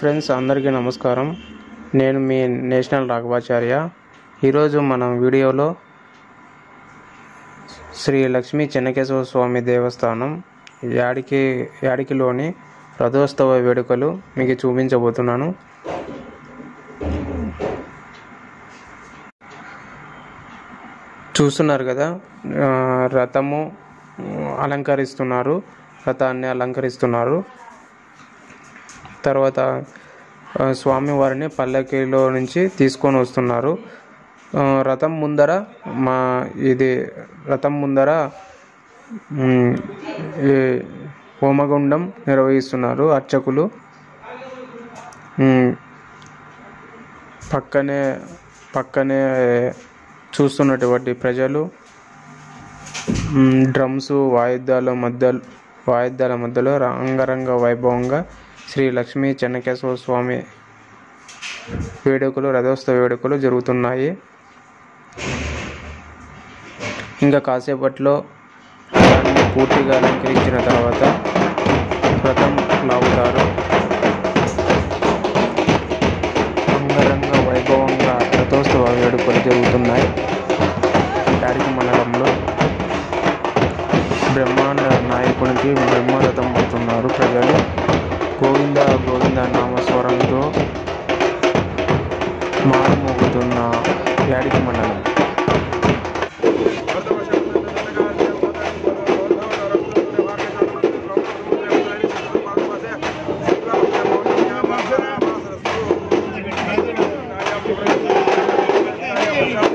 Friends అందరికీ నమస్కారం నేను మీ నేషనల్ రాఘవాచార్య ఈరోజు మనం వీడియోలో శ్రీ లక్ష్మీ చెన్నకేశవ స్వామి దేవస్థానం యాడికి యాడికిలోని రథోత్సవ వేడుకలు మీకు చూపించబోతున్నాను చూస్తున్నారు కదా ఆ, రథము అలంకరిస్తున్నారు రథాన్ని అలంకరిస్తున్నారు తర్వాత ఆ, స్వామివారిని పల్లకిలో నుంచి తీసుకొని వస్తున్నారు ఆ, రథం ముందర మా ఇది రథం ముందర మ్, ఈ హోమగుండం నిర్వహిస్తున్నారు అర్చకులు మ్, పక్కనే పక్కనే చూస్తున్నటువంటి ప్రజలు మ్, డ్రమ్స్ వాయిద్యాల మధ్య వాయిద్యాల మధ్యలో రంగరంగ వైభవంగా శ్రీ లక్ష్మీ చెన్నకేశవ స్వామి వేడుకలు రథోత్సవ వేడుకలు జరుగుతున్నాయి ఇంకా కాసేపట్లో రథాన్ని పూర్తిగా అలంకరించిన తర్వాత రథం లాగుతారు అంగరంగ వైభవంగా రథోత్సవ వేడుకలు జరుగుతున్నాయి యాడికి మండలంలో బ్రహ్మాండ నాయకునికి బ్రహ్మరథం అవుతున్నారు ప్రజలు గోవింద గోవింద నామస్వరంతో మారుమోగుతున్న యాడికి మండలం Thank you.